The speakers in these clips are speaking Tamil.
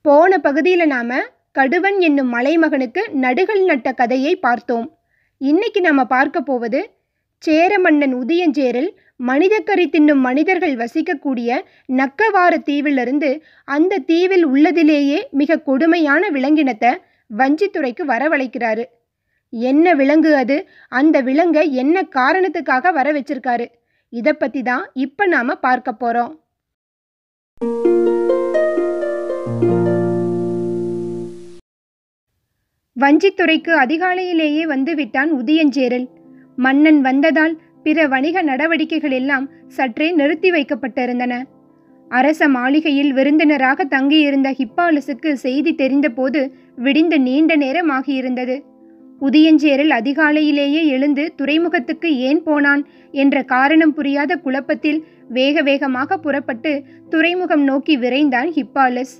போன பகுதியில் நாம கடுவன் என்னும் மலைமகனுக்கு நடுகள் நட்ட கதையை பார்த்தோம் இன்னைக்கு நாம பார்க்க போவது சேர மன்னன் உதியஞ்சேரல் மனிதக்கறி தின்னும் மனிதர்கள் வசிக்கக்கூடிய நக்கவார தீவிலிருந்து அந்த தீவில் உள்ளதிலேயே மிக கொடுமையான விலங்கினத்தை வஞ்சித்துறைக்கு வரவழைக்கிறாரு என்ன விலங்கு அது அந்த விலங்கை என்ன காரணத்துக்காக வர வச்சிருக்காரு இதை பற்றி தான் இப்போ நாம் பார்க்க போகிறோம் வஞ்சித்துறைக்கு அதிகாலையிலேயே வந்துவிட்டான் உதியஞ்சேரல் மன்னன் வந்ததால் பிற வணிக நடவடிக்கைகள் எல்லாம் சற்றே நிறுத்தி வைக்கப்பட்டிருந்தன அரச மாளிகையில் விருந்தினராக தங்கியிருந்த ஹிப்பாலஸுக்கு செய்தி தெரிந்தபோது விடிந்த நீண்ட நேரம் ஆகியிருந்தது உதியஞ்சேரல் அதிகாலையிலேயே எழுந்து துறைமுகத்துக்கு ஏன் போனான் என்ற காரணம் புரியாத குழப்பத்தில் வேக வேகமாக புறப்பட்டு துறைமுகம் நோக்கி விரைந்தான் ஹிப்பாலஸ்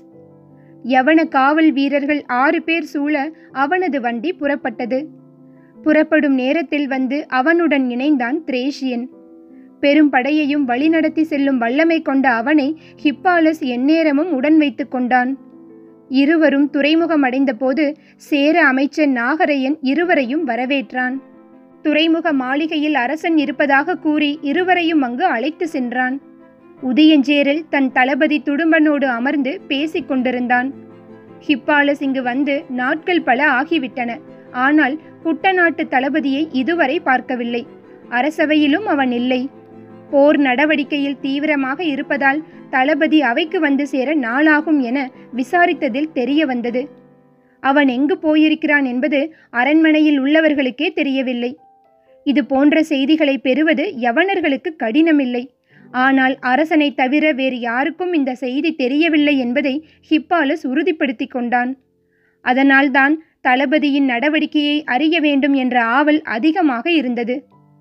யவன காவல் வீரர்கள் ஆறு பேர் சூழ அவனது வண்டி புறப்பட்டது புறப்படும் நேரத்தில் வந்து அவனுடன் இணைந்தான் திரேஷியன் பெரும் படையையும் வழிநடத்தி செல்லும் வல்லமை கொண்ட அவனை ஹிப்பாலஸ் எந்நேரமும் உடன் வைத்துக் கொண்டான் இருவரும் துறைமுகம் அடைந்தபோது சேர அமைச்சன் நாகரையன் இருவரையும் வரவேற்றான் துறைமுக மாளிகையில் அரசன் இருப்பதாக கூறி இருவரையும் அங்கு அழைத்து சென்றான் உதியஞ்சேரல் தன் தளபதி துடும்பனோடு அமர்ந்து பேசிக் கொண்டிருந்தான் ஹிப்பாலஸ் இங்கு வந்து நாட்கள் பல ஆகிவிட்டன ஆனால் குட்டநாட்டு தளபதியை இதுவரை பார்க்கவில்லை அரசவையிலும் அவன் இல்லை போர் நடவடிக்கையில் தீவிரமாக இருப்பதால் தளபதி அவைக்கு வந்து சேர நாளாகும் என விசாரித்ததில் தெரிய வந்தது அவன் எங்கு போயிருக்கிறான் என்பது அரண்மனையில் உள்ளவர்களுக்கே தெரியவில்லை இது போன்ற செய்திகளை பெறுவது யவனர்களுக்கு கடினமில்லை ஆனால் அரசனை தவிர வேறு யாருக்கும் இந்த செய்தி தெரியவில்லை என்பதை ஹிப்பாலஸ் உறுதிப்படுத்தி கொண்டான் அதனால்தான் தளபதியின் நடவடிக்கையை அறிய வேண்டும் என்ற ஆவல் அதிகமாக இருந்தது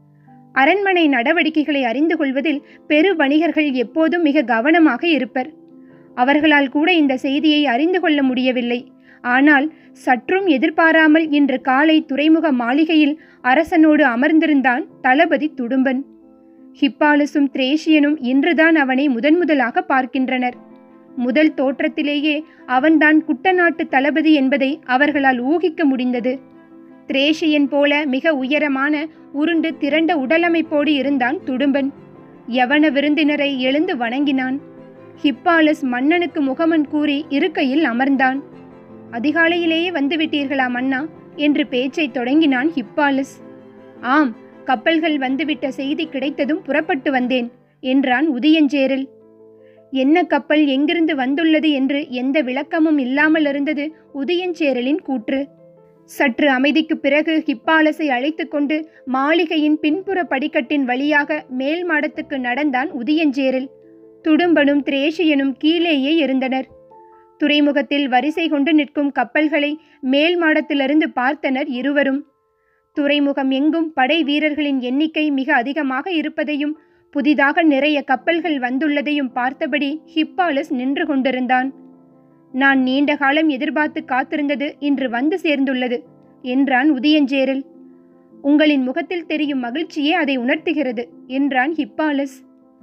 அரண்மனை நடவடிக்கைகளை அறிந்து கொள்வதில் பெரு வணிகர்கள் எப்போதும் மிக கவனமாக இருப்பர் அவர்களால் கூட இந்த செய்தியை அறிந்து கொள்ள முடியவில்லை ஆனால் சற்றும் எதிர்பாராமல் இன்று காலை துறைமுக மாளிகையில் அரசனோடு அமர்ந்திருந்தான் தளபதி துடும்பன் ஹிப்பாலஸும் திரேஷியனும் இன்றுதான் அவனை முதன் முதலாக பார்க்கின்றனர் முதல் தோற்றத்திலேயே அவன்தான் குட்டநாட்டு தளபதி என்பதை அவர்களால் ஊகிக்க முடிந்தது திரேஷியன் போல மிக உயரமான உருண்டு திரண்ட உடலமைப்போடு இருந்தான் துடும்பன் யவன விருந்தினரை எழுந்து வணங்கினான் ஹிப்பாலஸ் மன்னனுக்கு முகமன் கூறி இருக்கையில் அமர்ந்தான் அதிகாலையிலேயே வந்துவிட்டீர்களா மன்னா என்று பேச்சை தொடங்கினான் ஹிப்பாலஸ் ஆம் கப்பல்கள் வந்துவிட்ட செய்தி கிடைத்ததும் புறப்பட்டு வந்தேன் என்றான் உதியஞ்சேரல் என்ன கப்பல் எங்கிருந்து வந்துள்ளது என்று எந்த விளக்கமும் இல்லாமல் இருந்தது உதயஞ்சேரலின் கூற்று சற்று அமைதிக்கு பிறகு ஹிப்பாலஸை அழைத்து கொண்டு மாளிகையின் பின்புற படிக்கட்டின் வழியாக மேல் மாடத்துக்கு நடந்தான் உதியஞ்சேரல் துடும்பனும் திரேஷியனும் கீழேயே இருந்தனர் துறைமுகத்தில் வரிசை கொண்டு நிற்கும் கப்பல்களை மேல் மாடத்திலிருந்து பார்த்தனர் இருவரும் துறைமுகம் எங்கும் படை வீரர்களின் எண்ணிக்கை மிக அதிகமாக இருப்பதையும் புதிதாக நிறைய கப்பல்கள் வந்துள்ளதையும் பார்த்தபடி ஹிப்பாலஸ் நின்று கொண்டிருந்தான் நான் நீண்ட காலம் எதிர்பார்த்து காத்திருந்தது இன்று வந்து சேர்ந்துள்ளது என்றான் உதியஞ்சேரல் உங்களின் முகத்தில் தெரியும் மகிழ்ச்சியே அதை உணர்த்துகிறது என்றான் ஹிப்பாலஸ்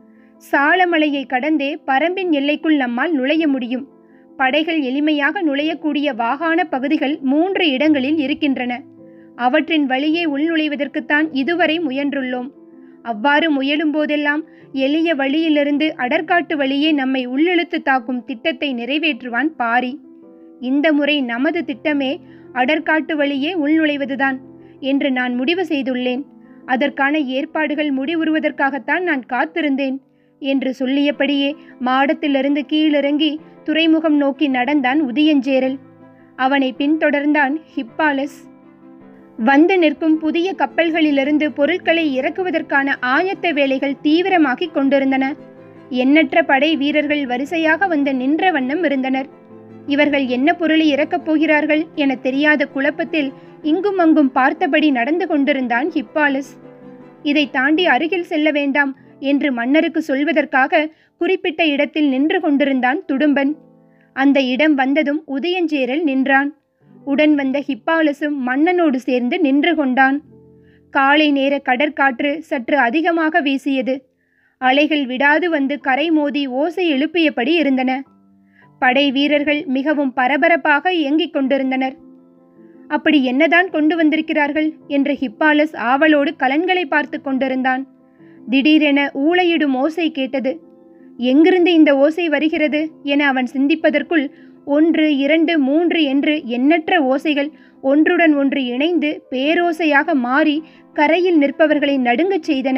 சாலமலையை கடந்தே பரம்பின் எல்லைக்குள் நம்மால் நுழைய முடியும் படைகள் எளிமையாக நுழையக்கூடிய வாகான பகுதிகள் மூன்று இடங்களில் இருக்கின்றன அவற்றின் வழியே உள்நுழைவதற்குத்தான் இதுவரை முயன்றுள்ளோம் அவ்வாறு முயலும் போதெல்லாம் எளிய வழியிலிருந்து அடற்காட்டு வழியே நம்மை உள்ளிழுத்து தாக்கும் திட்டத்தை நிறைவேற்றுவான் பாரி இந்த முறை நமது திட்டமே அடற்காட்டு வழியே உள்நுழைவதுதான் என்று நான் முடிவு செய்துள்ளேன் அதற்கான ஏற்பாடுகள் முடிவுறுவதற்காகத்தான் நான் காத்திருந்தேன் என்று சொல்லியபடியே மாடத்திலிருந்து கீழிறங்கி துறைமுகம் நோக்கி நடந்தான் உதியஞ்சேரல் அவனை பின்தொடர்ந்தான் ஹிப்பாலஸ் வந்து நிற்கும் புதிய கப்பல்களிலிருந்து பொருட்களை இறக்குவதற்கான ஆயத்த வேலைகள் தீவிரமாகிக் கொண்டிருந்தன எண்ணற்ற படை வீரர்கள் வரிசையாக வந்து நின்ற வண்ணம் இருந்தனர் இவர்கள் என்ன பொருளை இறக்கப் போகிறார்கள் என தெரியாத குழப்பத்தில் இங்கும் அங்கும் பார்த்தபடி நடந்து கொண்டிருந்தான் ஹிப்பாலஸ் இதை தாண்டி அருகில் செல்ல வேண்டாம் என்று மன்னருக்கு சொல்வதற்காக குறிப்பிட்ட இடத்தில் நின்று கொண்டிருந்தான் துடும்பன் அந்த இடம் வந்ததும் உதயஞ்சேரல் நின்றான் உடன் வந்த ஹிப்பாலஸும் மன்னனோடு சேர்ந்து நின்று கொண்டான் காலை நேர கடற்காற்று சற்று அதிகமாக வீசியது அலைகள் விடாது வந்து கரை மோதி ஓசை எழுப்பியபடி இருந்தன படை வீரர்கள் மிகவும் பரபரப்பாக இயங்கிக் கொண்டிருந்தனர் அப்படி என்னதான் கொண்டு வந்திருக்கிறார்கள் என்று ஹிப்பாலஸ் ஆவலோடு கலன்களை பார்த்து கொண்டிருந்தான் திடீரென ஊளையிடும் ஓசை கேட்டது எங்கிருந்து இந்த ஓசை வருகிறது என அவன் சிந்திப்பதற்குள் ஒன்று இரண்டு மூன்று என்று எண்ணற்ற ஓசைகள் ஒன்றுடன் ஒன்று இணைந்து பேரோசையாக மாறி கரையில் நிற்பவர்களை நடுங்கச் செய்தன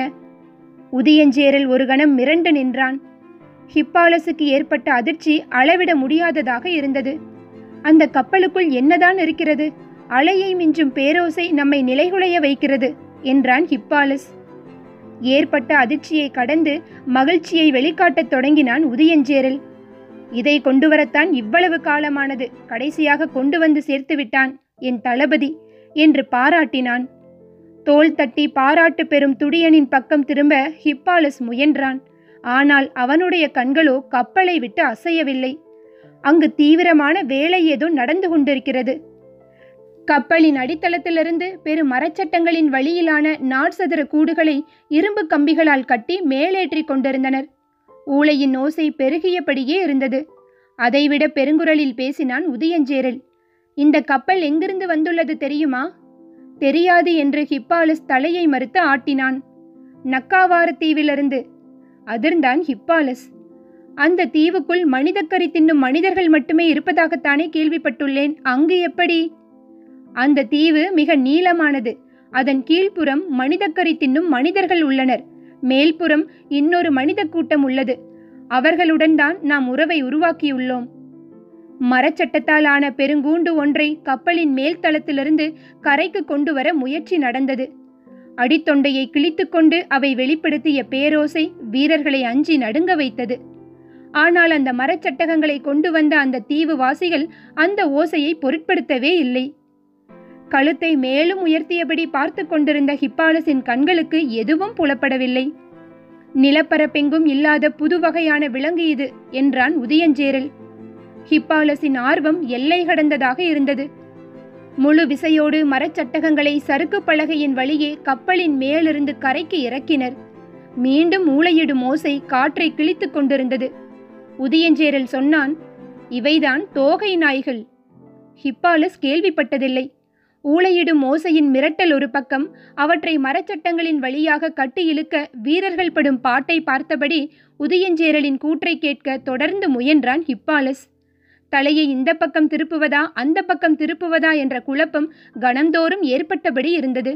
உதியஞ்சேரல் ஒரு கணம் மிரண்டு நின்றான் ஹிப்பாலஸுக்கு ஏற்பட்ட அதிர்ச்சி அளவிட முடியாததாக இருந்தது அந்த கப்பலுக்குள் என்னதான் இருக்கிறது அலையை மிஞ்சும் பேரோசை நம்மை நிலைகுலைய வைக்கிறது என்றான் ஹிப்பாலஸ் ஏற்பட்ட அதிர்ச்சியை கடந்து மகிழ்ச்சியை வெளிக்காட்டத் தொடங்கினான் உதியஞ்சேரல் இதை கொண்டு வரத்தான் இவ்வளவு காலமானது கடைசியாக கொண்டு வந்து சேர்த்து விட்டான் என் தளபதி என்று பாராட்டினான் தோள் தட்டி பாராட்டு பெறும் துடியனின் பக்கம் திரும்ப ஹிப்பாலஸ் முயன்றான் ஆனால் அவனுடைய கண்களோ கப்பலை விட்டு அசையவில்லை அங்கு தீவிரமான வேலை ஏதோ நடந்து கொண்டிருக்கிறது கப்பலின் அடித்தளத்திலிருந்து பெரும் மரச்சட்டங்களின் வழியிலான நாட்சதுர கூடுகளை இரும்பு கம்பிகளால் கட்டி மேலேற்றி கொண்டிருந்தனர் ஊளையின் ஓசை பெருகியபடியே இருந்தது அதைவிட பெருங்குரலில் பேசினான் உதயஞ்சேரல் இந்த கப்பல் எங்கிருந்து வந்துள்ளது தெரியுமா தெரியாது என்று ஹிப்பாலஸ் தலையை மறுத்து ஆட்டினான் நக்காவார தீவிலிருந்து அதிர்ந்தான் ஹிப்பாலஸ் அந்த தீவுக்குள் மனிதக்கறி தின்னும் மனிதர்கள் மட்டுமே இருப்பதாகத்தானே கேள்விப்பட்டுள்ளேன் அங்கு எப்படி அந்த தீவு மிக நீளமானது அதன் கீழ்ப்புறம் மனிதக்கறி தின்னும் மனிதர்கள் உள்ளனர் மேல்புறம் இன்னொரு மனித கூட்டம் உள்ளது அவர்களுடன் தான் நாம் உறவை உருவாக்கியுள்ளோம் மரச்சட்டத்தால் ஆன பெருங்கூண்டு ஒன்றை கப்பலின் மேல் தளத்திலிருந்து கரைக்கு கொண்டு வர முயற்சி நடந்தது அடித்தொண்டையை கிழித்துக்கொண்டு அவை வெளிப்படுத்திய பேரோசை வீரர்களை அஞ்சி நடுங்க வைத்தது ஆனால் அந்த மரச்சட்டகங்களை கொண்டு வந்த அந்த தீவு வாசிகள் அந்த ஓசையை பொருட்படுத்தவே இல்லை கழுத்தை மேலும் உயர்த்தியபடி பார்த்து கொண்டிருந்த ஹிப்பாலஸின் கண்களுக்கு எதுவும் புலப்படவில்லை நிலப்பரப்பெங்கும் இல்லாத புது வகையான விலங்கு இது என்றான் உதயஞ்சேரல் ஹிப்பாலஸின் ஆர்வம் எல்லை கடந்ததாக இருந்தது முழு விசையோடு மரச்சட்டகங்களை சறுக்கு பலகையின் வழியே கப்பலின் மேலிருந்து கரைக்கு இறக்கினர் மீண்டும் ஊளையிடும் ஓசை காற்றை கிழித்துக் கொண்டிருந்தது உதயஞ்சேரல் சொன்னான் இவைதான் தோகை நாய்கள் ஹிப்பாலஸ் கேள்விப்பட்டதில்லை ஊளையிடும் ஓசையின் மிரட்டல் ஒரு பக்கம் அவற்றை மரச்சட்டங்களின் வழியாக கட்டி இழுக்க வீரர்கள் படும் பாட்டை பார்த்தபடி உதயஞ்சேரலின் கூற்றை கேட்க தொடர்ந்து முயன்றான் ஹிப்பாலஸ் தலையை இந்த பக்கம் திருப்புவதா அந்த பக்கம் திருப்புவதா என்ற குழப்பம் கணந்தோறும் ஏற்பட்டபடி இருந்தது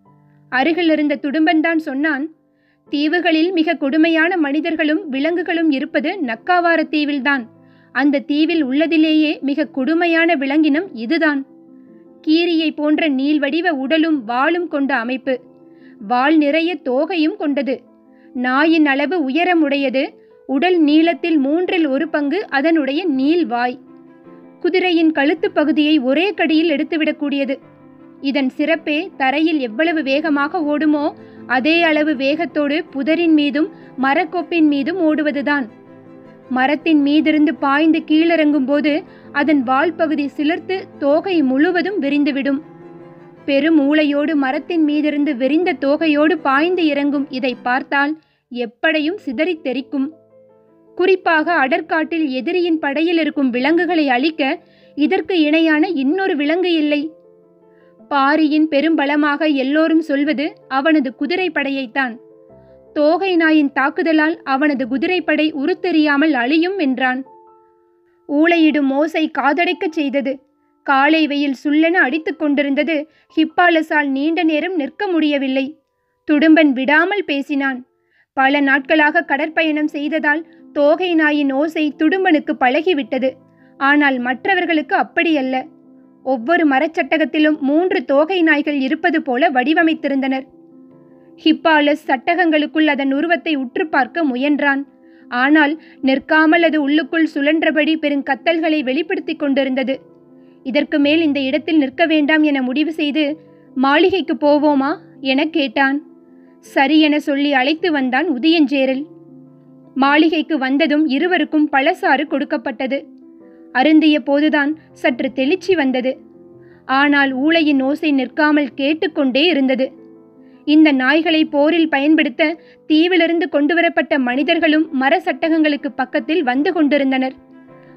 அருகில் இருந்த துடும்பன்தான் சொன்னான் தீவுகளில் மிக கொடுமையான மனிதர்களும் விலங்குகளும் இருப்பது நக்காவார தீவில்தான் அந்த தீவில் உள்ளதிலேயே மிக கொடுமையான விலங்கினம் இதுதான் கீரியை போன்ற நீள்வடிவ உடலும் வாளும் கொண்ட அமைப்பு வால் நிறைய தோகையும் கொண்டது நாயின் அளவு உயரமுடையது உடல் நீளத்தில் மூன்றில் ஒரு பங்கு அதனுடைய நீள்வாய் குதிரையின் கழுத்து பகுதியை ஒரே கடியில் எடுத்துவிடக்கூடியது இதன் சிறப்பே தரையில் எவ்வளவு வேகமாக ஓடுமோ அதே அளவு வேகத்தோடு புதரின் மீதும் மரக்கொப்பின் மீதும் ஓடுவதுதான் மரத்தின் மீதிருந்து பாய்ந்து கீழிறங்கும் போது அதன் வால் பகுதி சிலிர்த்து தோகை முழுவதும் விரிந்துவிடும் பெரும் மூளையோடு மரத்தின் மீதிருந்து விரிந்த தோகையோடு பாய்ந்து இறங்கும் இதை பார்த்தால் எப்படையும் சிதறித் தெறிக்கும் குறிப்பாக அடற்காட்டில் எதிரியின் படையில் இருக்கும் விலங்குகளை அழிக்க இதற்கு இணையான இன்னொரு விலங்கு இல்லை பாரியின் பெரும்பலமாக எல்லோரும் சொல்வது அவனது குதிரை படையைத்தான் தோகை நாயின் தாக்குதலால் அவனது குதிரைப்படை உருத்தெரியாமல் அழியும் என்றான் ஊளையிடும் ஓசை காதடைக்கச் செய்தது காலை வெயில் சுள்ளென அடித்துக் கொண்டிருந்தது ஹிப்பாலஸால் நீண்ட நேரம் நிற்க முடியவில்லை துடும்பன் விடாமல் பேசினான் பல நாட்களாக கடற்பயணம் செய்ததால் தோகை நாயின் ஓசை துடும்பனுக்கு பழகிவிட்டது ஆனால் மற்றவர்களுக்கு அப்படியல்ல ஒவ்வொரு மரச்சட்டகத்திலும் மூன்று தோகை நாய்கள் இருப்பது போல வடிவமைத்திருந்தனர் ஹிப்பாலஸ் சட்டகங்களுக்குள் அதன் உருவத்தை உற்று பார்க்க முயன்றான் ஆனால் நிற்காமல் அது உள்ளுக்குள் சுழன்றபடி பெருங்கத்தல்களை வெளிப்படுத்திக் கொண்டிருந்தது இதற்கு மேல் இந்த இடத்தில் நிற்க வேண்டாம் என முடிவு செய்து மாளிகைக்கு போவோமா என கேட்டான் சரி என சொல்லி அழைத்து வந்தான் உதயஞ்சேரல் மாளிகைக்கு வந்ததும் இருவருக்கும் பழசாறு கொடுக்கப்பட்டது அருந்திய போதுதான் சற்று தெளிச்சி வந்தது ஆனால் ஊளையின் ஓசை நிற்காமல் கேட்டுக்கொண்டே இருந்தது இந்த நாய்களை போரில் பயன்படுத்த தீவிலிருந்து கொண்டுவரப்பட்ட மனிதர்களும் மர சட்டகங்களுக்கு பக்கத்தில் வந்து கொண்டிருந்தனர்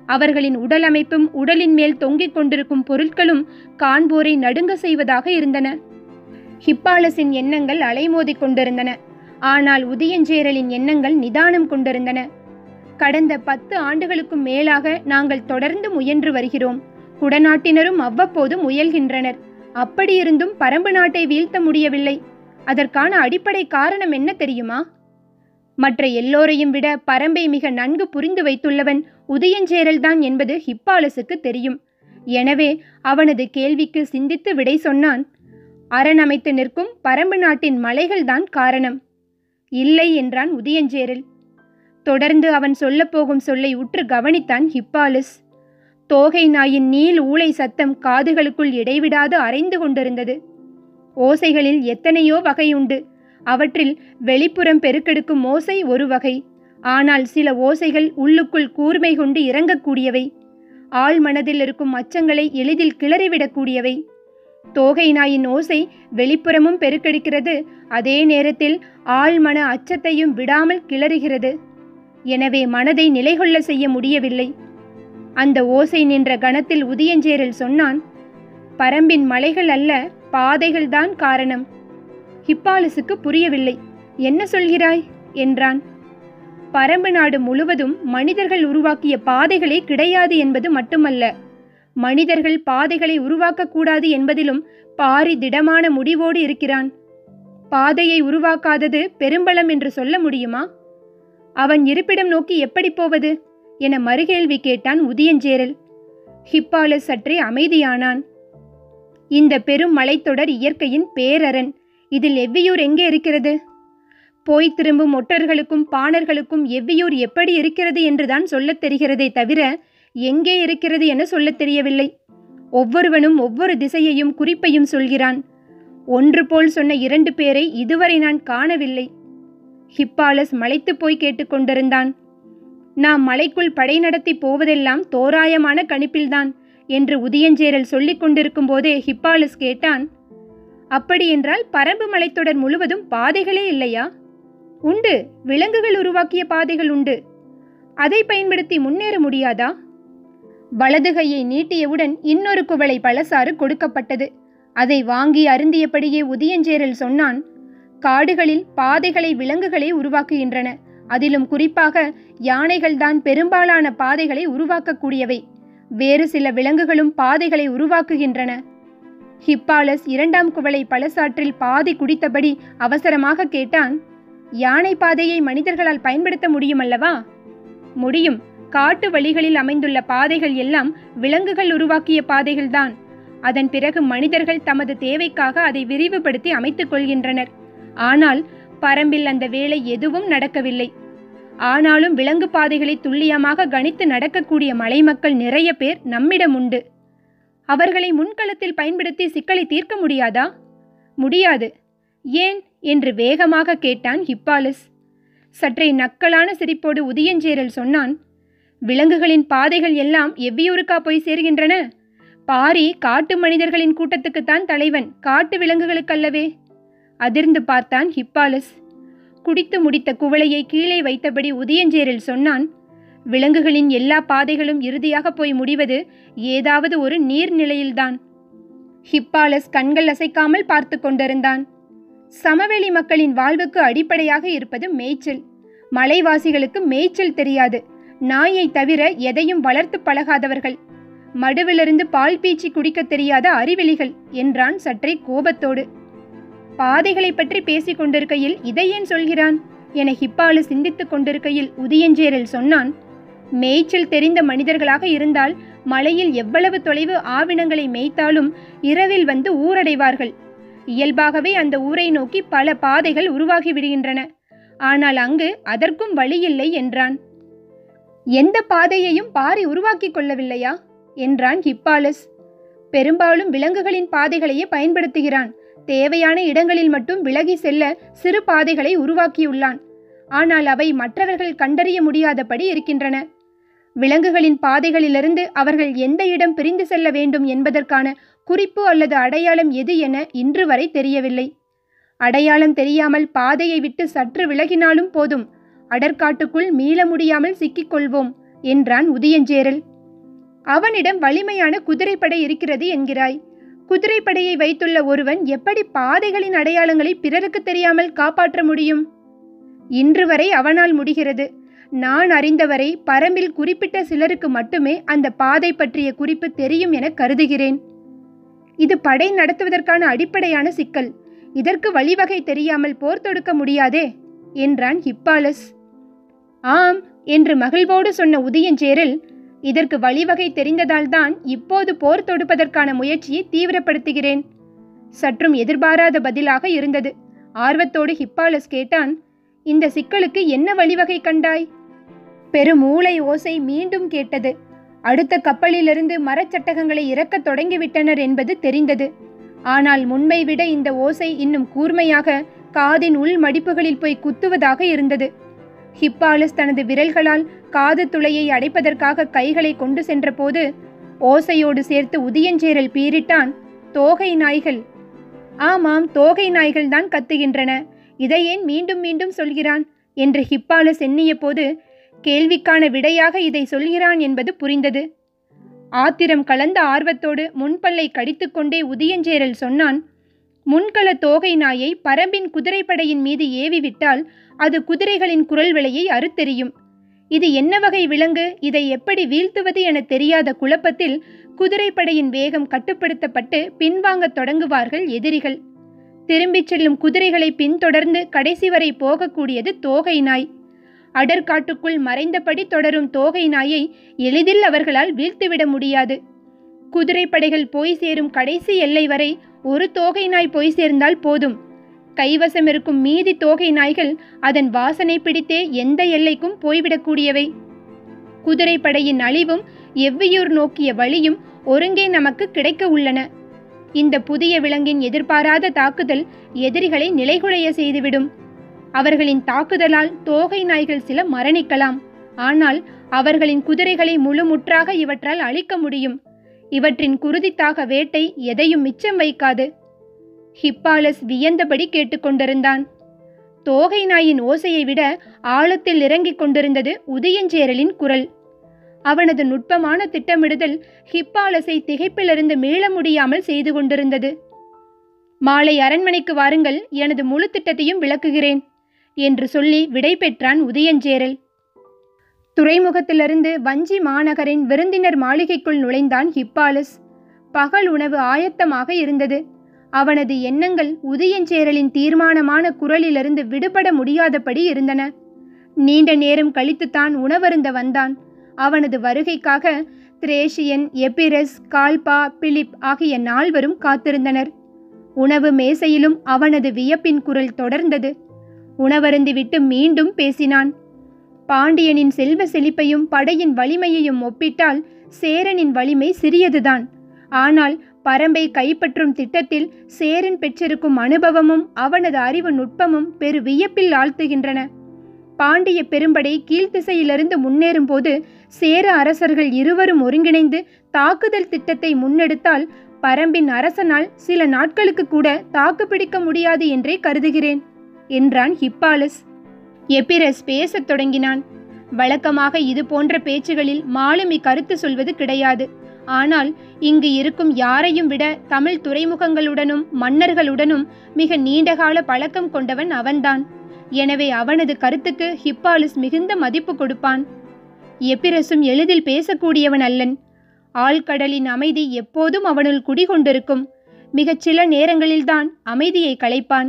அவர்களின் உடல் அமைப்பும் உடலின் மேல் தொங்கிக் கொண்டிருக்கும் பொருட்களும் காண்போரை நடுங்க செய்வதாக இருந்தன ஹிப்பாலஸின் எண்ணங்கள் அலைமோதிக் கொண்டிருந்தன ஆனால் உதயஞ்சேரலின் எண்ணங்கள் நிதானம் கொண்டிருந்தன கடந்த பத்து ஆண்டுகளுக்கும் மேலாக நாங்கள் தொடர்ந்து முயன்று வருகிறோம் குடநாட்டினரும் அவ்வப்போது முயல்கின்றனர் அப்படியிருந்தும் பரம்பு நாட்டை வீழ்த்த முடியவில்லை அதற்கான அடிப்படை காரணம் என்ன தெரியுமா மற்ற எல்லோரையும் விட பரம்பை மிக நன்கு புரிந்து வைத்துள்ளவன் உதயஞ்சேரல்தான் என்பது ஹிப்பாலஸுக்கு தெரியும் எனவே அவனது கேள்விக்கு சிந்தித்து விடை சொன்னான் அரணமைத்து நிற்கும் பரம்பு நாட்டின் மலைகள்தான் காரணம் இல்லை என்றான் உதயஞ்சேரல் தொடர்ந்து அவன் சொல்லப்போகும் சொல்லை உற்று கவனித்தான் ஹிப்பாலஸ் தோகை நாயின் நீல் ஊளை சத்தம் காதுகளுக்குள் இடைவிடாது அரைந்து கொண்டிருந்தது ஓசைகளில் எத்தனையோ வகை உண்டு அவற்றில் வெளிப்புறம் பெருக்கெடுக்கும் ஓசை ஒரு வகை ஆனால் சில ஓசைகள் உள்ளுக்குள் கூர்மை கொண்டு இறங்கக்கூடியவை ஆள் மனதில் இருக்கும் அச்சங்களை எளிதில் கிளறிவிடக்கூடியவை தோகை நாயின் ஓசை வெளிப்புறமும் பெருக்கெடுக்கிறது அதே நேரத்தில் ஆள் மன அச்சத்தையும் விடாமல் கிளறுகிறது எனவே மனதை நிலைகொள்ள செய்ய முடியவில்லை அந்த ஓசை நின்ற கணத்தில் உதியஞ்சேரல் சொன்னான் பரம்பின் மலைகள் அல்ல பாதைகள்தான் காரணம் ஹிப்பாலஸுக்கு புரியவில்லை என்ன சொல்கிறாய் என்றான் பரம்பு நாடு முழுவதும் மனிதர்கள் உருவாக்கிய பாதைகளே கிடையாது என்பது மட்டுமல்ல மனிதர்கள் பாதைகளை உருவாக்கக்கூடாது என்பதிலும் பாரி திடமான முடிவோடு இருக்கிறான் பாதையை உருவாக்காதது பெரும்பலம் என்று சொல்ல முடியுமா அவன் இருப்பிடம் நோக்கி எப்படி போவது என மறுகேள்வி கேட்டான் உதியஞ்சேரல் ஹிப்பாலஸ் சற்றே அமைதியானான் இந்த பெரும் மலைத்தொடர் இயற்கையின் பேரரண் இதில் எவ்வியூர் எங்கே இருக்கிறது போய் திரும்பும் ஒற்றர்களுக்கும் பாணர்களுக்கும் எவ்வியூர் எப்படி இருக்கிறது என்றுதான் சொல்லத் தெரிகிறதே தவிர எங்கே இருக்கிறது என சொல்லத் தெரியவில்லை ஒவ்வொருவனும் ஒவ்வொரு திசையையும் குறிப்பையும் சொல்கிறான் ஒன்று போல் சொன்ன இரண்டு பேரை இதுவரை நான் காணவில்லை ஹிப்பாலஸ் மலைத்துப் போய் கேட்டுக்கொண்டிருந்தான் நாம் மலைக்குள் படை நடத்தி போவதெல்லாம் தோராயமான கணிப்பில்தான் என்று உதியஞ்சேரல் சொல்லிக் கொண்டிருக்கும் போதே ஹிப்பாலஸ் கேட்டான் அப்படியென்றால் பரம்பு மலைத்தொடர் முழுவதும் பாதைகளே இல்லையா உண்டு விலங்குகள் உருவாக்கிய பாதைகள் உண்டு அதை பயன்படுத்தி முன்னேற முடியாதா வலது கையை நீட்டியவுடன் இன்னொரு குவளை பழசாறு கொடுக்கப்பட்டது அதை வாங்கி அருந்தியபடியே உதியஞ்சேரல் சொன்னான் காடுகளில் பாதைகளை விலங்குகளே உருவாக்குகின்றன அதிலும் குறிப்பாக யானைகள்தான் பெரும்பாலான பாதைகளை உருவாக்கக்கூடியவை வேறு சில விலங்குகளும் பாதைகளை உருவாக்குகின்றன ஹிப்பாலஸ் இரண்டாம் குவளை பழசாற்றில் பாதி குடித்தபடி அவசரமாக கேட்டான் யானை பாதையை மனிதர்களால் பயன்படுத்த முடியுமல்லவா முடியும் காட்டு வழிகளில் அமைந்துள்ள பாதைகள் எல்லாம் விலங்குகள் உருவாக்கிய பாதைகள்தான் அதன் பிறகு மனிதர்கள் தமது தேவைக்காக அதை விரிவுபடுத்தி அமைத்துக் கொள்கின்றனர் ஆனால் பரம்பில் அந்த வேலை எதுவும் நடக்கவில்லை ஆனாலும் விலங்கு பாதைகளை துல்லியமாக கணித்து நடக்கக்கூடிய மலைமக்கள் நிறைய பேர் நம்மிடம் உண்டு அவர்களை முன்களத்தில் பயன்படுத்தி சிக்கலை தீர்க்க முடியாதா முடியாது ஏன் என்று வேகமாக கேட்டான் ஹிப்பாலஸ் சற்றே நக்கலான சிரிப்போடு உதியஞ்சேரல் சொன்னான் விலங்குகளின் பாதைகள் எல்லாம் எவ்வியூருக்கா போய் சேர்கின்றன பாரி காட்டு மனிதர்களின் கூட்டத்துக்குத்தான் தலைவன் காட்டு விலங்குகளுக்கல்லவே அதிர்ந்து பார்த்தான் ஹிப்பாலஸ் குடித்து முடித்த குவளையை கீழே வைத்தபடி உதியஞ்சேரில் சொன்னான் விலங்குகளின் எல்லா பாதைகளும் இறுதியாக போய் முடிவது ஏதாவது ஒரு நீர்நிலையில்தான் ஹிப்பாலஸ் கண்கள் அசைக்காமல் பார்த்து கொண்டிருந்தான் சமவெளி மக்களின் வாழ்வுக்கு அடிப்படையாக இருப்பது மேய்ச்சல் மலைவாசிகளுக்கு மேய்ச்சல் தெரியாது நாயை தவிர எதையும் வளர்த்து பழகாதவர்கள் மடுவிலிருந்து பால் பீச்சி குடிக்கத் தெரியாத அறிவெளிகள் என்றான் சற்றே கோபத்தோடு பாதைகளை பற்றி பேசிக் கொண்டிருக்கையில் இதை ஏன் சொல்கிறான் என ஹிப்பாலு சிந்தித்துக் கொண்டிருக்கையில் உதியஞ்சேரல் சொன்னான் மேய்ச்சல் தெரிந்த மனிதர்களாக இருந்தால் மலையில் எவ்வளவு தொலைவு ஆவினங்களை மேய்த்தாலும் இரவில் வந்து ஊரடைவார்கள் இயல்பாகவே அந்த ஊரை நோக்கி பல பாதைகள் உருவாகி விடுகின்றன ஆனால் அங்கு அதற்கும் வழியில்லை என்றான் எந்த பாதையையும் பாரி உருவாக்கிக் கொள்ளவில்லையா என்றான் ஹிப்பாலஸ் பெரும்பாலும் விலங்குகளின் பாதைகளையே பயன்படுத்துகிறான் தேவையான இடங்களில் மட்டும் விலகி செல்ல சிறு பாதைகளை உருவாக்கியுள்ளான் ஆனால் அவை மற்றவர்கள் கண்டறிய முடியாதபடி இருக்கின்றன விலங்குகளின் பாதைகளிலிருந்து அவர்கள் எந்த இடம் பிரிந்து செல்ல வேண்டும் என்பதற்கான குறிப்பு அல்லது அடையாளம் எது என இன்று வரை தெரியவில்லை அடையாளம் தெரியாமல் பாதையை விட்டு சற்று விலகினாலும் போதும் அடற்காட்டுக்குள் மீள முடியாமல் சிக்கிக்கொள்வோம் என்றான் உதியஞ்சேரல் அவனிடம் வலிமையான குதிரைப்படை இருக்கிறது என்கிறாய் குதிரைப்படையை வைத்துள்ள ஒருவன் எப்படி பாதைகளின் அடையாளங்களை பிறருக்கு தெரியாமல் காப்பாற்ற முடியும் இன்று வரை அவனால் முடிகிறது நான் அறிந்தவரை பரம்பில் குறிப்பிட்ட சிலருக்கு மட்டுமே அந்த பாதை பற்றிய குறிப்பு தெரியும் என கருதுகிறேன் இது படை நடத்துவதற்கான அடிப்படையான சிக்கல் இதற்கு வழிவகை தெரியாமல் போர் தொடுக்க முடியாதே என்றான் ஹிப்பாலஸ் ஆம் என்று மகிழ்வோடு சொன்ன உதயஞ்சேரல் இதற்கு வழிவகை தெரிந்ததால்தான் இப்போது போர் தொடுப்பதற்கான முயற்சியை தீவிரப்படுத்துகிறேன் சற்றும் எதிர்பாராத பதிலாக இருந்தது ஆர்வத்தோடு ஹிப்பாலஸ் கேட்டான் இந்த சிக்கலுக்கு என்ன வழிவகை கண்டாய் பெருமூளை ஓசை மீண்டும் கேட்டது அடுத்த கப்பலிலிருந்து மரச்சட்டகங்களை இறக்கத் தொடங்கிவிட்டனர் என்பது தெரிந்தது ஆனால் முன்பை விட இந்த ஓசை இன்னும் கூர்மையாக காதின் உள் மடிப்புகளில் போய் குத்துவதாக இருந்தது ஹிப்பாலஸ் தனது விரல்களால் காது துளையை அடைப்பதற்காக கைகளை கொண்டு சென்றபோது ஓசையோடு சேர்த்து உதியஞ்சேரல் பீரிட்டான் தோகை நாய்கள் ஆமாம் தோகை நாய்கள் தான் கத்துகின்றன இதை ஏன் மீண்டும் மீண்டும் சொல்கிறான் என்று ஹிப்பாலஸ் எண்ணிய போது கேள்விக்கான விடையாக இதை சொல்கிறான் என்பது புரிந்தது ஆத்திரம் கலந்த ஆர்வத்தோடு முன்பல்லை கடித்துக்கொண்டே உதியஞ்சேரல் சொன்னான் முன்கள தோகை நாயை பரம்பின் குதிரைப்படையின் மீது ஏவி விட்டால் அது குதிரைகளின் குரல் விலையை அறுத்தெறியும் இது என்ன வகை விலங்கு இதை எப்படி வீழ்த்துவது என தெரியாத குழப்பத்தில் குதிரைப்படையின் வேகம் கட்டுப்படுத்தப்பட்டு பின்வாங்கத் தொடங்குவார்கள் எதிரிகள் திரும்பிச் செல்லும் குதிரைகளை பின்தொடர்ந்து கடைசி வரை போகக்கூடியது தோகை நாய் அடர்காட்டுக்குள் மறைந்தபடி தொடரும் தோகை நாயை எளிதில் அவர்களால் வீழ்த்திவிட முடியாது குதிரைப்படைகள் போய் சேரும் கடைசி எல்லை வரை ஒரு தோகை நாய் போய் சேர்ந்தால் போதும் கைவசம் இருக்கும் மீதி தோகை நாய்கள் அதன் வாசனை பிடித்தே எந்த எல்லைக்கும் போய்விடக்கூடியவை குதிரைப்படையின் அழிவும் எவ்வியூர் நோக்கிய வழியும் ஒருங்கே நமக்கு கிடைக்க உள்ளன இந்த புதிய விலங்கின் எதிர்பாராத தாக்குதல் எதிரிகளை நிலைகுலைய செய்துவிடும் அவர்களின் தாக்குதலால் தோகை நாய்கள் சில மரணிக்கலாம் ஆனால் அவர்களின் குதிரைகளை முழுமுற்றாக இவற்றால் அழிக்க முடியும் இவற்றின் குருதித்தாக வேட்டை எதையும் மிச்சம் வைக்காது ஹிப்பாலஸ் வியந்தபடி கேட்டுக்கொண்டிருந்தான் தோகை நாயின் ஓசையை விட ஆழத்தில் இறங்கிக் கொண்டிருந்தது உதயஞ்சேரலின் குரல் அவனது நுட்பமான திட்டமிடுதல் ஹிப்பாலஸை திகைப்பிலிருந்து மீள முடியாமல் செய்து கொண்டிருந்தது மாலை அரண்மனைக்கு வாருங்கள் எனது முழு திட்டத்தையும் விளக்குகிறேன் என்று சொல்லி விடை பெற்றான் உதயஞ்சேரல் துறைமுகத்திலிருந்து வஞ்சி மாநகரின் விருந்தினர் மாளிகைக்குள் நுழைந்தான் ஹிப்பாலஸ் பகல் உணவு ஆயத்தமாக இருந்தது அவனது எண்ணங்கள் உதயஞ்சேரலின் தீர்மானமான குரலிலிருந்து விடுபட முடியாதபடி இருந்தன நீண்ட நேரம் கழித்துத்தான் உணவருந்த வந்தான் அவனது வருகைக்காக திரேஷியன் எபிரஸ் கால்பா பிலிப் ஆகிய நால்வரும் காத்திருந்தனர் உணவு மேசையிலும் அவனது வியப்பின் குரல் தொடர்ந்தது உணவருந்திவிட்டு மீண்டும் பேசினான் பாண்டியனின் செல்வ செழிப்பையும் படையின் வலிமையையும் ஒப்பிட்டால் சேரனின் வலிமை சிறியதுதான் ஆனால் பரம்பை கைப்பற்றும் திட்டத்தில் சேரன் பெற்றிருக்கும் அனுபவமும் அவனது அறிவு நுட்பமும் பெரு வியப்பில் ஆழ்த்துகின்றன பாண்டிய பெரும்படை கீழ்த்திசையிலிருந்து முன்னேறும் போது சேர அரசர்கள் இருவரும் ஒருங்கிணைந்து தாக்குதல் திட்டத்தை முன்னெடுத்தால் பரம்பின் அரசனால் சில நாட்களுக்கு கூட தாக்குப்பிடிக்க முடியாது என்றே கருதுகிறேன் என்றான் ஹிப்பாலஸ் எபிரஸ் பேசத் தொடங்கினான் வழக்கமாக இது போன்ற பேச்சுகளில் மாலுமி கருத்து சொல்வது கிடையாது ஆனால் இங்கு இருக்கும் யாரையும் விட தமிழ் துறைமுகங்களுடனும் மன்னர்களுடனும் மிக நீண்டகால பழக்கம் கொண்டவன் அவன்தான் எனவே அவனது கருத்துக்கு ஹிப்பாலிஸ் மிகுந்த மதிப்பு கொடுப்பான் எப்பிரசும் எளிதில் பேசக்கூடியவன் அல்லன் ஆழ்கடலின் அமைதி எப்போதும் அவனுள் குடிகொண்டிருக்கும் மிகச் சில நேரங்களில்தான் அமைதியை களைப்பான்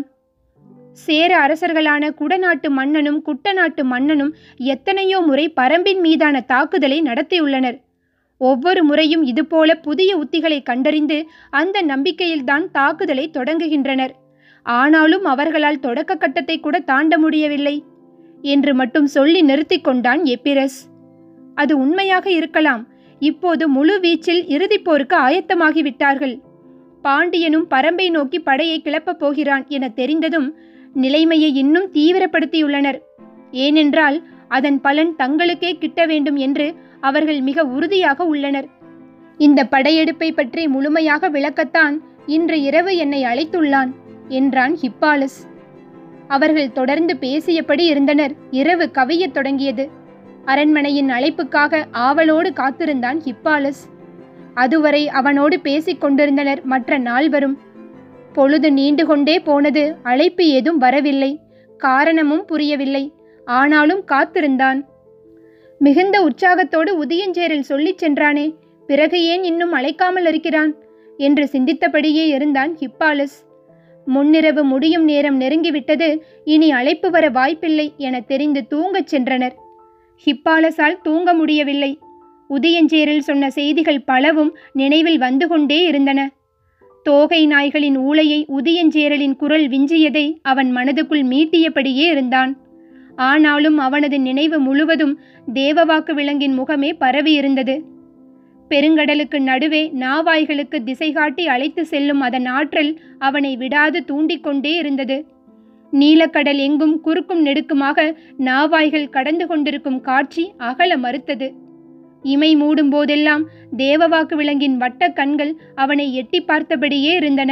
சேர அரசர்களான குடநாட்டு மன்னனும் குட்டநாட்டு மன்னனும் எத்தனையோ முறை பரம்பின் மீதான தாக்குதலை நடத்தியுள்ளனர் ஒவ்வொரு முறையும் இதுபோல புதிய உத்திகளை கண்டறிந்து அந்த நம்பிக்கையில்தான் தாக்குதலை தொடங்குகின்றனர் ஆனாலும் அவர்களால் தொடக்க கட்டத்தை கூட தாண்ட முடியவில்லை என்று மட்டும் சொல்லி நிறுத்தி கொண்டான் எப்பிரஸ் அது உண்மையாக இருக்கலாம் இப்போது முழு வீச்சில் இறுதிப் போருக்கு ஆயத்தமாகிவிட்டார்கள் பாண்டியனும் பரம்பை நோக்கி படையை கிளப்பப் போகிறான் என தெரிந்ததும் நிலைமையை இன்னும் தீவிரப்படுத்தியுள்ளனர் ஏனென்றால் அதன் பலன் தங்களுக்கே கிட்ட வேண்டும் என்று அவர்கள் மிக உறுதியாக உள்ளனர் இந்த படையெடுப்பை பற்றி முழுமையாக விளக்கத்தான் இன்று இரவு என்னை அழைத்துள்ளான் என்றான் ஹிப்பாலஸ் அவர்கள் தொடர்ந்து பேசியபடி இருந்தனர் இரவு கவியத் தொடங்கியது அரண்மனையின் அழைப்புக்காக ஆவலோடு காத்திருந்தான் ஹிப்பாலஸ் அதுவரை அவனோடு பேசிக் கொண்டிருந்தனர் மற்ற நால்வரும் பொழுது நீண்டு கொண்டே போனது அழைப்பு ஏதும் வரவில்லை காரணமும் புரியவில்லை ஆனாலும் காத்திருந்தான் மிகுந்த உற்சாகத்தோடு உதயஞ்சேரில் சொல்லிச் சென்றானே பிறகு ஏன் இன்னும் அழைக்காமல் இருக்கிறான் என்று சிந்தித்தபடியே இருந்தான் ஹிப்பாலஸ் முன்னிரவு முடியும் நேரம் நெருங்கிவிட்டது இனி அழைப்பு வர வாய்ப்பில்லை என தெரிந்து தூங்கச் சென்றனர் ஹிப்பாலஸால் தூங்க முடியவில்லை உதயஞ்சேரில் சொன்ன செய்திகள் பலவும் நினைவில் வந்து கொண்டே இருந்தன தோகை நாய்களின் ஊளையை உதயஞ்சேரலின் குரல் விஞ்சியதை அவன் மனதுக்குள் மீட்டியபடியே இருந்தான் ஆனாலும் அவனது நினைவு முழுவதும் தேவவாக்கு விலங்கின் முகமே பரவியிருந்தது பெருங்கடலுக்கு நடுவே நாவாய்களுக்கு திசை காட்டி அழைத்து செல்லும் அதன் ஆற்றல் அவனை விடாது தூண்டிக்கொண்டே இருந்தது நீலக்கடல் எங்கும் குறுக்கும் நெடுக்குமாக நாவாய்கள் கடந்து கொண்டிருக்கும் காட்சி அகல மறுத்தது இமை மூடும் போதெல்லாம் தேவவாக்கு விலங்கின் வட்ட கண்கள் அவனை எட்டி பார்த்தபடியே இருந்தன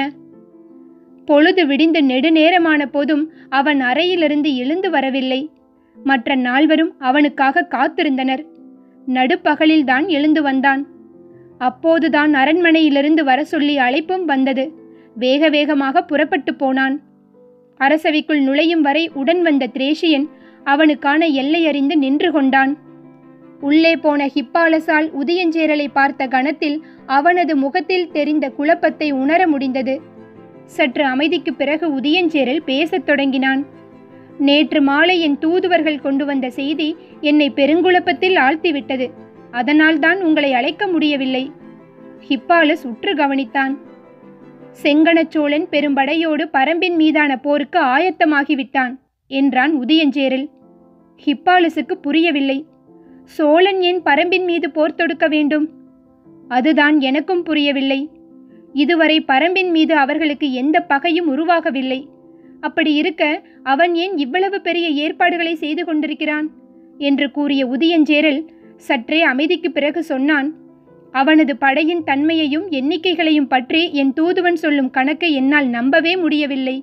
பொழுது விடிந்து நெடுநேரமான போதும் அவன் அறையிலிருந்து எழுந்து வரவில்லை மற்ற நால்வரும் அவனுக்காக காத்திருந்தனர் நடுப்பகலில்தான் எழுந்து வந்தான் அப்போதுதான் அரண்மனையிலிருந்து வர சொல்லி அழைப்பும் வந்தது வேக வேகமாக புறப்பட்டு போனான் அரசவைக்குள் நுழையும் வரை உடன் வந்த திரேஷியன் அவனுக்கான எல்லை அறிந்து நின்று கொண்டான் உள்ளே போன ஹிப்பாலசால் உதயஞ்சேரலை பார்த்த கணத்தில் அவனது முகத்தில் தெரிந்த குழப்பத்தை உணர முடிந்தது சற்று அமைதிக்குப் பிறகு உதயஞ்சேரல் பேசத் தொடங்கினான் நேற்று மாலை என் தூதுவர்கள் கொண்டு வந்த செய்தி என்னை பெருங்குழப்பத்தில் ஆழ்த்திவிட்டது அதனால்தான் உங்களை அழைக்க முடியவில்லை ஹிப்பாலஸ் உற்று கவனித்தான் செங்கணச்சோழன் பெரும்படையோடு பரம்பின் மீதான போருக்கு ஆயத்தமாகிவிட்டான் என்றான் உதயஞ்சேரல் ஹிப்பாலஸுக்கு புரியவில்லை சோழன் ஏன் பரம்பின் மீது போர் தொடுக்க வேண்டும் அதுதான் எனக்கும் புரியவில்லை இதுவரை பரம்பின் மீது அவர்களுக்கு எந்த பகையும் உருவாகவில்லை அப்படி இருக்க அவன் ஏன் இவ்வளவு பெரிய ஏற்பாடுகளை செய்து கொண்டிருக்கிறான் என்று கூறிய உதயஞ்சேரல் சற்றே அமைதிக்கு பிறகு சொன்னான் அவனது படையின் தன்மையையும் எண்ணிக்கைகளையும் பற்றி என் தூதுவன் சொல்லும் கணக்கை என்னால் நம்பவே முடியவில்லை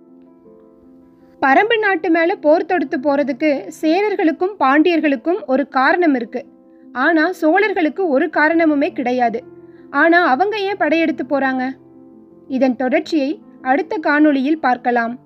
பரம்பு நாட்டு மேல போர் தொடுத்து போறதுக்கு சேரர்களுக்கும் பாண்டியர்களுக்கும் ஒரு காரணம் இருக்கு ஆனா சோழர்களுக்கு ஒரு காரணமுமே கிடையாது ஆனா அவங்க ஏன் படையெடுத்து போறாங்க இதன் தொடர்ச்சியை அடுத்த காணொளியில் பார்க்கலாம்